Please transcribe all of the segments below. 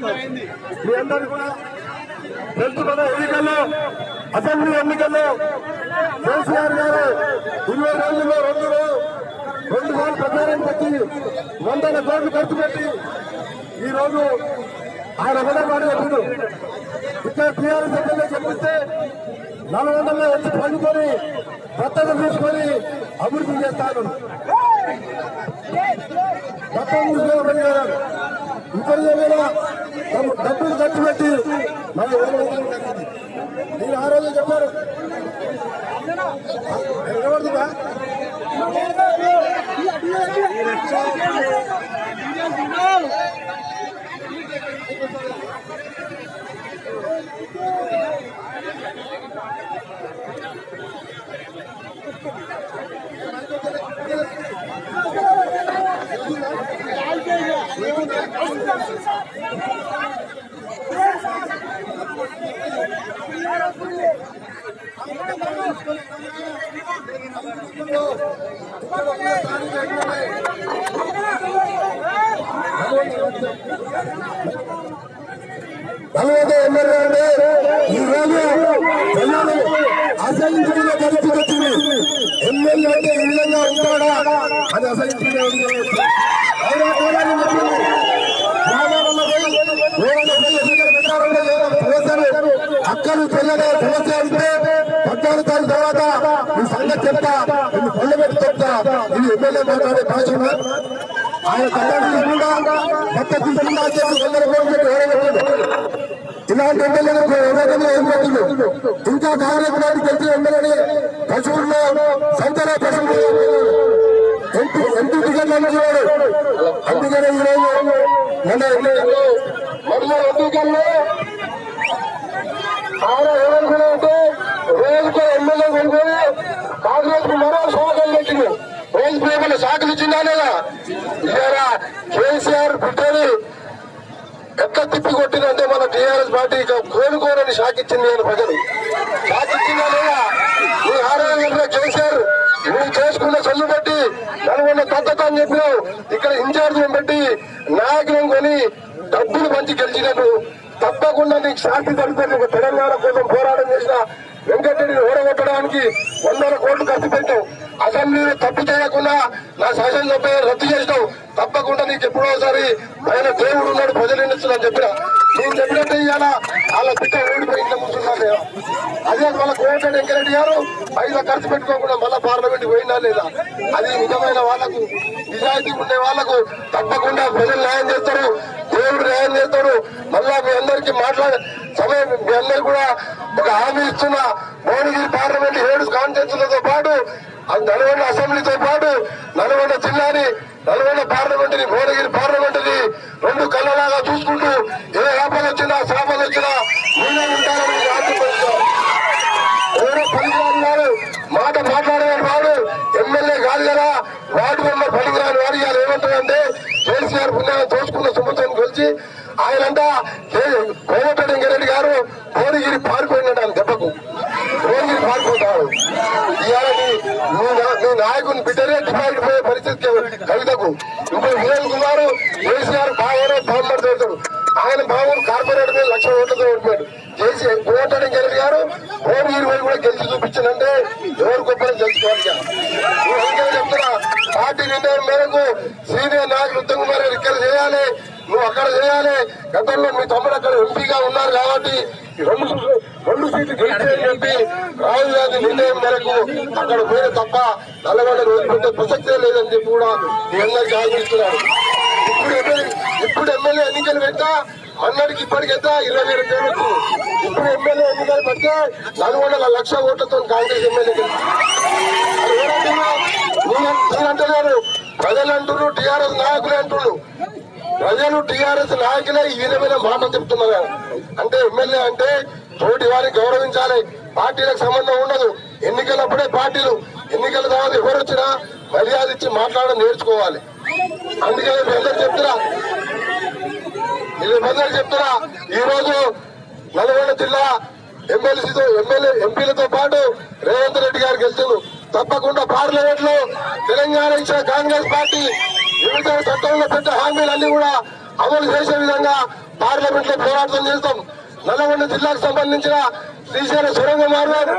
మీ అందరూ కూడా తెలుసుకున్న ఎన్నికల్లో అసెంబ్లీ ఎన్నికల్లో కేసీఆర్ గారు ఇరవై రోజుల్లో రెండు రో- రెండు సార్లు ప్రచారం పెట్టి వందల కోట్లు ఖర్చు పెట్టి ఈ రోజు ఆయన ఒకటే మాట చెప్పిండు ఇక్కడ టీఆర్ఎస్ ఎమ్మెల్యే చెప్పిస్తే నల్గొండలో వచ్చి పండుకొని దత్తత తీసుకొని అభివృద్ధి చేస్తాను దత్తత తీసుకొని పనిచేయాలి ఇక్కడ ఏమైనా తమ డబ్బులు ఖర్చు పెట్టి మరి మీరు ఆ రోజు చెప్పారు నిలబడుతుందా నలభై ఎమ్మెల్యే అంటే ఈ రోజు ప్రజలు అసహించుకున్న పరిస్థితి వచ్చింది ఎమ్మెల్యే అంటే ఈ విధంగా ఉంటాడా అని అసహించుకునే అవునా కూడా అని చెప్పింది. గ్రామాలలో పోయి, ఊళ్ళలో పోయి ఎన్నికల ప్రచారంలో ఏదో సమస్యలు అక్కలు చెల్లెలే సమస్య అంటే పద్నాలుగు తారీఖు తర్వాత ఈ సంగతి చెప్తా ఇది పళ్ళు పెట్టి చెప్తా ఇది ఎమ్మెల్యే మాట్లాడే భాషన ఆయన కళ్యాణ్ కూడా భర్త తీసుకుంటా చెప్పి కొందరు ఫోన్ పెట్టి ఎవరైనా ఇలాంటి ఎమ్మెల్యేలకు ఎవరైనా ఏం పెట్టిండు ఇంకా కాంగ్రెస్ పార్టీ గెలిచిన ఎమ్మెల్యేని పశువుల్లో సంతలో పశువులు ఎంపీ ఎంపీ టికెట్లు అమ్ముతున్నాడు అందుకనే ఈ రోజు మన ఎన్నికల్లో మొదలు ఎన్నికల్లో ఆయన ఏమనుకున్నారంటే రోజుకో ఎమ్మెల్యే కొనుక్కొని కాంగ్రెస్ కు మరో శాఖలు పెట్టింది రోజు పేపర్లు శాఖలు ఇచ్చిందా లేదా ఇలా కేసీఆర్ బిడ్డని ఎట్లా తిప్పి కొట్టినంటే మన టీఆర్ఎస్ పార్టీ ఇక కోరుకోరని షాక్ ఇచ్చింది అని ప్రజలు షాక్ ఇచ్చిందా లేదా ఈ ఆరోగ్యంలో కేసీఆర్ నువ్వు చేసుకున్న సొల్లు బట్టి నల్గొండ తద్దత అని చెప్పినావు ఇక్కడ ఇన్ఛార్జ్ పెట్టి నాయకులను కొని డబ్బులు పంచి గెలిచినట్టు తప్పకుండా నీకు శాంతి తడుతుంది నీకు తెలంగాణ కోసం పోరాటం చేసిన వెంకటరెడ్డిని ఓడగొట్టడానికి వందల కోట్లు ఖర్చు పెట్టావు అసెంబ్లీని తప్పు చేయకుండా నా శాసనసభ రద్దు చేసినావు తప్పకుండా నీకు ఎప్పుడో ఒకసారి ఆయన దేవుడు ఉన్నాడు ప్రజలు ఎన్నిస్తున్నాను చెప్పిన నేను చెప్పినట్టు ఇవాళ వాళ్ళ బిడ్డ ఓడిపోయి ఇంట్లో కూర్చున్నాను అదే మళ్ళీ కోమటిరెడ్డి వెంకరెడ్డి గారు పైసా ఖర్చు పెట్టుకోకుండా మళ్ళా పార్లమెంట్ పోయినా లేదా అది నిజమైన వాళ్ళకు నిజాయితీ ఉండే వాళ్ళకు తప్పకుండా ప్రజలు న్యాయం చేస్తారు దేవుడు న్యాయం చేస్తాడు మళ్ళా మీ అందరికీ మాట్లాడే సమయం మీ అందరు కూడా ఒక హామీ ఇస్తున్నా భువనగిరి పార్లమెంట్ ఏడు కాన్స్టిట్యూన్సీలతో పాటు ఆ నల్గొండ అసెంబ్లీతో పాటు నల్గొండ జిల్లాని నల్గొండ పార్లమెంట్ ని భువనగిరి పార్లమెంట్ ని రెండు కళ్ళలాగా చూసుకుంటూ ఏ ఆపద వచ్చినా శాపలు వచ్చినా మీరే ఉంటారని నేను ఆశీర్వదిస్తాను. ఎవరో పనికిరాని వాడు మాట మాట్లాడేవాడు వాడు ఎమ్మెల్యే కాదు కదా వార్డు మెంబర్ పనికిరాని వాడు ఇవాళ ఏమంటాడంటే కేసీఆర్ పుణ్యాన్ని తోచుకున్న సుమతను కలిసి ఆయనంతా కోమటిరెడ్డి వెంకరెడ్డి గారు భువనగిరి పారిపోయినాడు ఆయన దెబ్బకు భువనగిరి పారిపోతాడు ఇవాళ నీ- నీ నా- నీ నాయకుని బిడ్డనే డిపాజిట్ పోయే పరిస్థితి కవితకు ఇప్పుడు వినోద్ కుమార్ కేసీఆర్ బాగానే బాంబర్ చేస్తాడు ఆయన బాబు కార్పొరేటర్ మీద లక్ష ఓట్లతో ఓడిపోయాడు చేసి కోమటిరెడ్డి వెంకరెడ్డి గారు భువనగిరి పోయి కూడా గెలిచి చూపించానంటే ఎవరు గొప్పని తెలుసుకోవాలి ఇక. నేను అందుకే చెప్తున్నా పార్టీ నిర్ణయం మేరకు సీనియర్ నాయకులు ఉత్తమ్ కుమార్ గారు ఇక్కడ చేయాలి నువ్వు అక్కడ చేయాలి గతంలో మీ తమ్ముడు అక్కడ ఎంపీగా ఉన్నారు కాబట్టి ఈ రెండు రెండు సీట్లు గెలిచారని చెప్పి రాహుల్ గాంధీ నిర్ణయం మేరకు అక్కడ పోయిన తప్ప నల్లగొండ వదిలిపెట్టే ప్రసక్తే లేదని చెప్పి కూడా మీ అందరికీ ఆలోచిస్తున్నారు ఇప్పుడు ఎమ్మెల్యే ఇప్పుడు ఎమ్మెల్యే ఎన్నికలు పెట్టా అన్నడికి ఇప్పటికి ఎంత ఇరవై వేల పేరు వచ్చింది ఇప్పుడు ఎమ్మెల్యే ఎన్నికలు పెడితే నల్గొండల లక్ష ఓట్లతో కాంగ్రెస్ ఎమ్మెల్యే గెలిచింది. అది ఏమంటున్నావు? నేను- నేను అంటున్నాను ప్రజలు అంటున్నారు టీఆర్ఎస్ నాయకులు అంటున్నారు ప్రజలు టీఆర్ఎస్ నాయకులే ఈ విధమైన మాట చెప్తున్నారు అంటే ఎమ్మెల్యే అంటే తోటి వారిని గౌరవించాలి పార్టీలకు సంబంధం ఉండదు ఎన్నికలప్పుడే పార్టీలు ఎన్నికల తర్వాత ఎవరు వచ్చినా మర్యాద ఇచ్చి మాట్లాడడం నేర్చుకోవాలి అందుకని మీ అందరు చెప్తున్నా ఇది అందరు చెప్తున్నా ఈ రోజు నల్గొండ జిల్లా ఎమ్మెల్సీతో ఎమ్మెల్యే ఎంపీలతో పాటు రేవంత్ రెడ్డి గారు గెలుచున్నారు తప్పకుండా పార్లమెంట్ లో తెలంగాణ ఇచ్చిన కాంగ్రెస్ పార్టీ విభజన చట్టంలో పెట్టే హామీలన్నీ కూడా అమలు చేసే విధంగా పార్లమెంట్ లో పోరాటం చేస్తాం నల్లగొండ జిల్లాకు సంబంధించిన శ్రీశైల సొరంగ మార్గం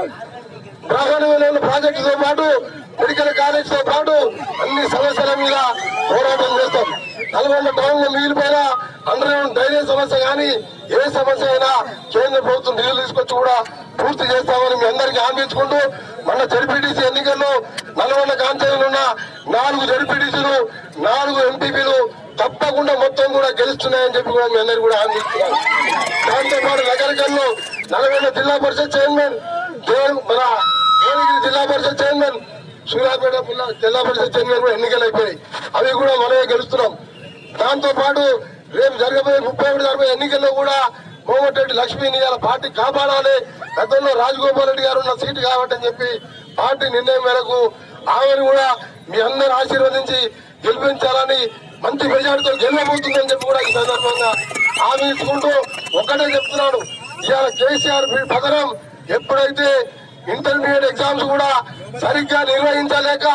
బ్రాహ్మణ ప్రాజెక్టుతో పాటు మెడికల్ కాలేజ్ తో పాటు అన్ని సమస్యల మీద పోరాటం చేస్తాం నల్గొండ టౌన్ లో మిగిలిపోయిన అండర్గ్రౌండ్ డ్రైనేజ్ సమస్య కానీ ఏ సమస్య అయినా కేంద్ర ప్రభుత్వం నిధులు తీసుకొచ్చి కూడా పూర్తి చేస్తామని మీ అందరికీ హామీ ఇచ్చుకుంటూ మన జడ్పీటీసీ ఎన్నికల్లో నల్గొండ కాంచెలు ఉన్న నాలుగు జడ్పీటీసీలు నాలుగు ఎంపీపీలు తప్పకుండా మొత్తం కూడా గెలుస్తున్నాయని చెప్పి కూడా మీ అందరికీ కూడా హామీ ఇస్తున్నాను దాంతో పాటు నగరికల్లో నల్గొండ జిల్లా పరిషత్ చైర్మన్ దేవ్ మన దేవగిరి జిల్లా పరిషత్ చైర్మన్ సూర్యాపేట జిల్లా జిల్లా పరిషత్ చైర్మన్ కూడా ఎన్నికలు అయిపోయాయి అవి కూడా మనమే గెలుస్తున్నాం దాంతో పాటు రేపు జరగబోయే ముప్పై ఒకటి జరగబోయే ఎన్నికల్లో కూడా కోమటిరెడ్డి లక్ష్మిని ఇలా పార్టీ కాపాడాలి గతంలో రాజగోపాల్ రెడ్డి గారు ఉన్న సీటు కాబట్టి అని చెప్పి పార్టీ నిర్ణయం మేరకు ఆమెను కూడా మీ అందరూ ఆశీర్వదించి గెలిపించాలని మంచి మెజార్టీతో గెలవబోతుందని చెప్పి కూడా ఈ సందర్భంగా హామీ ఇచ్చుకుంటూ ఒక్కటే చెప్తున్నాను ఇవాళ కేసీఆర్ పథకం ఎప్పుడైతే ఇంటర్మీడియట్ ఎగ్జామ్స్ కూడా సరిగ్గా నిర్వహించలేక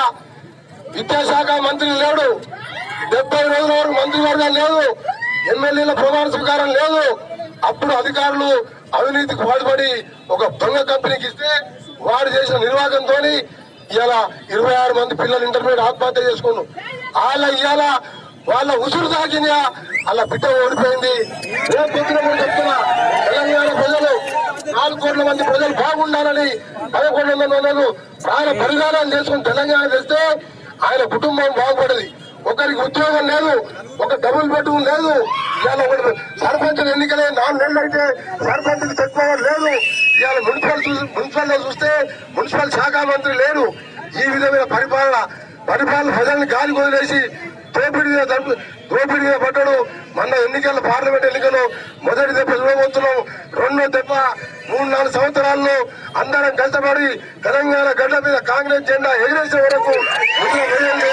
విద్యాశాఖ మంత్రి లేడు డెబ్బై రోజుల వరకు మంత్రివర్గం లేదు ఎమ్మెల్యేల ప్రమాణ స్వీకారం లేదు అప్పుడు అధికారులు అవినీతికి పాల్పడి ఒక దొంగ కంపెనీకి ఇస్తే వాడు చేసిన నిర్వాహకంతో ఇవాళ ఇరవై ఆరు మంది పిల్లలు ఇంటర్మీడియట్ ఆత్మహత్య చేసుకున్నారు వాళ్ళ ఇవాళ వాళ్ళ ఉసురు తాకిందా వాళ్ళ బిడ్డ ఓడిపోయింది రేపు పొద్దున కూడా చెప్తున్నా తెలంగాణ ప్రజలు నాలుగు కోట్ల మంది ప్రజలు బాగుండాలని పదకొండు వందల మంది ప్రాణ పరిహారాలు చేసుకుని తెలంగాణ తెస్తే ఆయన కుటుంబం బాగుపడది ఒకరికి ఉద్యోగం లేదు ఒక డబుల్ బెడ్రూమ్ లేదు ఇవాళ ఒకటి సర్పంచ్ ఎన్నికలే నాలుగు నెలలు అయితే సర్పంచ్ తెచ్చుకోవడం లేదు ఇవాళ మున్సిపల్ చూ- మున్సిపల్ లో చూస్తే మున్సిపల్ శాఖ మంత్రి లేరు ఈ విధమైన పరిపాలన పరిపాలన ప్రజల్ని గాలి వదిలేసి దోపిడీ మీద దర్ప- దోపిడీ మీద పడ్డాడు మొన్న ఎన్నికల్లో పార్లమెంట్ ఎన్నికలు మొదటి దెబ్బ చూడబోతున్నాం రెండో దెబ్బ మూడు నాలుగు సంవత్సరాల్లో అందరం కష్టపడి తెలంగాణ గడ్డ మీద కాంగ్రెస్ జెండా ఎగిరేసే వరకు ముందుకు పోయండి.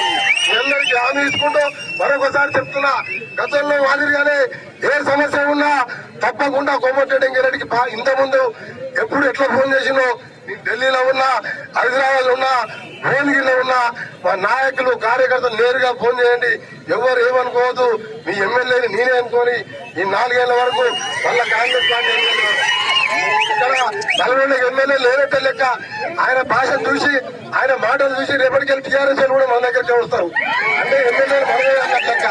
మీ అందరికీ హామీ ఇచ్చుకుంటూ మరొకసారి చెప్తున్నా గతంలో మాదిరిగానే ఏ సమస్య ఉన్నా తప్పకుండా కోమటిరెడ్డి రెడ్డికి ఇంత ముందు ఎప్పుడు ఎట్లా ఫోన్ చేసినో నేను ఢిల్లీలో ఉన్నా హైదరాబాద్ ఉన్నా భువనగిరిలో ఉన్నా మా నాయకులు కార్యకర్తలు నేరుగా ఫోన్ చేయండి ఎవరు ఏమనుకోవద్దు మీ ఎమ్మెల్యేని నేనే అనుకోని ఈ నాలుగేళ్ల వరకు మళ్ళా కాంగ్రెస్ పార్టీ ఎన్నికలు ఇక్కడ నల్గొండ ఎమ్మెల్యే లేనట్టే లెక్క ఆయన భాష చూసి ఆయన మాటలు చూసి రేపటికెళ్ళి టీఆర్ఎస్ కూడా మన దగ్గరికి వస్తారు అంటే ఎమ్మెల్యేలు మనమే అన్నట్టు లెక్క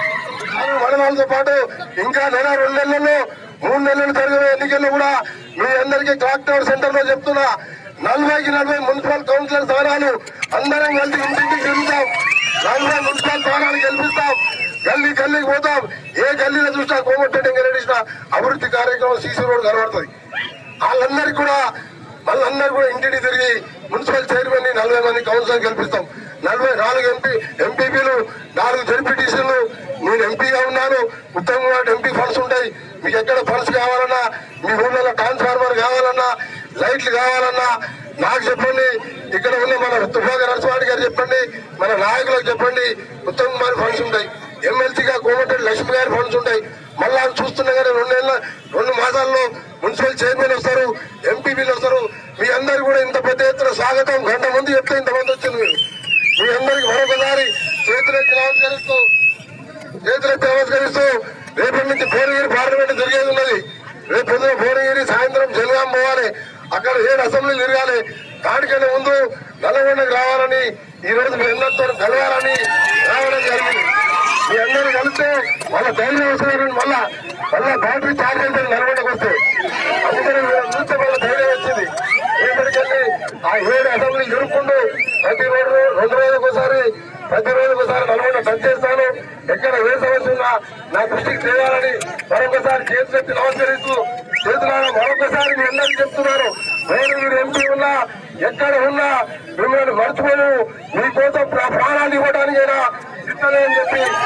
కానీ మన వాళ్ళతో పాటు ఇంకా నెల రెండు నెలల్లో మూడు నెలలు జరిగే ఎన్నికల్లో కూడా మీ అందరికీ క్లాక్ టవర్ సెంటర్ లో చెప్తున్నా నలభైకి నలభై మున్సిపల్ కౌన్సిలర్ స్థానాలు అందరం కలిసి ఇంటింటికి తిరుగుతాం నలభై మున్సిపల్ స్థానాలు గెలిపిస్తాం గల్లీ గల్లీకి పోతాం ఏ గల్లీలో చూసినా కోమటిరెడ్డి వెంకటేశ్వర అభివృద్ధి కార్యక్రమం సీసీ రోడ్ కనబడుతుంది వాళ్ళందరికీ కూడా వాళ్ళందరూ కూడా ఇంటికి తిరిగి మున్సిపల్ చైర్మన్ ని నలభై మంది కౌన్సిలర్ గెలిపిస్తాం నలభై నాలుగు ఎంపీ ఎంపీపీలు నాలుగు జడ్పీటీసీలు నేను ఎంపీగా ఉన్నాను ఉత్తమ్ కుమార్ ఎంపీ ఫండ్స్ ఉంటాయి మీకు ఎక్కడ ఫండ్స్ కావాలన్నా మీ ఊళ్ళలో ట్రాన్స్ఫార్మర్ కావాలన్నా లైట్లు కావాలన్నా నాకు చెప్పండి ఇక్కడ ఉన్న మన తుఫాక నరసింహారెడ్డి గారు చెప్పండి మన నాయకులకు చెప్పండి ఉత్తమ్ కుమార్ ఫండ్స్ ఉంటాయి ఎమ్మెల్సీగా కోమటిరెడ్డి లక్ష్మి గారి ఫండ్స్ ఉంటాయి మళ్ళా చూస్తున్నా కానీ రెండు నెలల రెండు మాసాల్లో మున్సిపల్ చైర్మన్ వస్తారు ఎంపీపీలు వస్తారు మీ అందరు కూడా ఇంత పెద్ద ఎత్తున స్వాగతం గంట ముందు చెప్తే ఇంతమంది వచ్చింది మీరు మీ అందరికి మరొకసారి చేతులెత్తి నమస్కరిస్తూ చేతులెత్తి నమస్కరిస్తూ రేపటి నుంచి భువనగిరి పార్లమెంట్ జరిగేది ఉన్నది రేపు పొద్దున భువనగిరి సాయంత్రం జనగాం పోవాలి అక్కడ ఏడు అసెంబ్లీ తిరగాలి దానికన్నా ముందు నల్లగొండకు రావాలని ఈ రోజు మీ అందరితో కలవాలని రావడం జరిగింది మీ అందరూ కలిస్తే వాళ్ళ ధైర్యం వస్తున్నారు మళ్ళా మళ్ళా బ్యాటరీ చార్జ్ అయితే నల్గొండకు వస్తే అందుకని మీరు చూస్తే వాళ్ళ ధైర్యం వచ్చింది రేపటికెళ్ళి ఆ ఏడు అసెంబ్లీ జరుపుకుంటూ ప్రతి రోజు రెండు రోజులకు ఒకసారి ప్రతి రోజుకు ఒకసారి నల్గొండ టచ్ చేస్తాను ఎక్కడ ఏ సమస్య ఉన్నా నా దృష్టికి తేవాలని మరొకసారి చేతులెత్తి నమస్కరిస్తూ చేతులారా మరొకసారి మీ అందరికీ చెప్తున్నాను నేను మీరు ఎంపీ ఉన్నా ఎక్కడ ఉన్నా మిమ్మల్ని మర్చిపోను మీకోసం ప్రా- ప్రాణాలు ఇవ్వడానికైనా సిద్ధమే అని చెప్పి